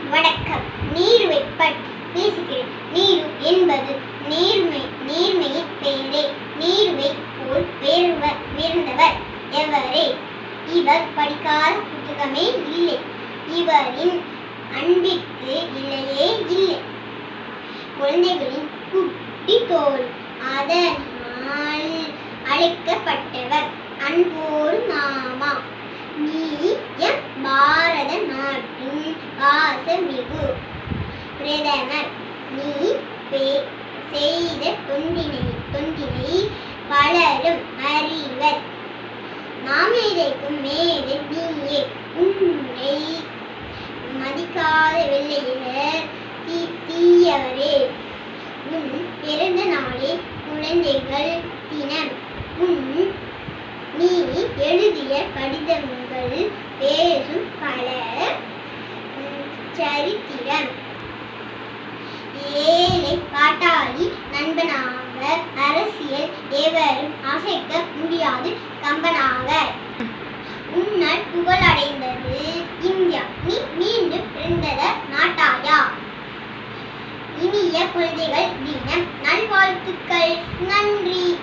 வணக்கம் நீருவை பற்றி பேசுகிறேன் நீரு என்பது நேர்மை நேர்மையின் பெயரே நீருவை போல் வேறுவர் உயர்ந்தவர் எவரே இவர் படிக்காத புத்தகமே இல்லை இவரின் அன்பிற்கு இல்லையே இல்லை குழந்தைகளின் குட்டி தோல் அதனால் அழைக்கப்பட்டவர் அன்போடு மாமா நீ எம் பாரத நாட்டின் வாசமிகு பிரதமர் நீ பே- செய்த தொண்டினை தொண்டினை பலரும் அறிவர் நாமேதைக்கும் மேதை நீயே உன்னை மதிக்காத வெள்ளையர் தீ தீயவரே உன் பிறந்த நாளே குழந்தைகள் தினம் உன் நீ எழுதிய கடிதங்கள் பேசும் பல உம், சரித்திரம் ஏழை பாட்டாளி நண்பனாக அரசியல் எவரும் அசைக்க முடியாது கம்பனாக உன்னால் புகழடைந்தது இந்தியா நீ மீண்டும் பிறந்தத நாட்டாயா இனிய குழந்தைகள் தினம் நல்வாழ்த்துக்கள் நன்றி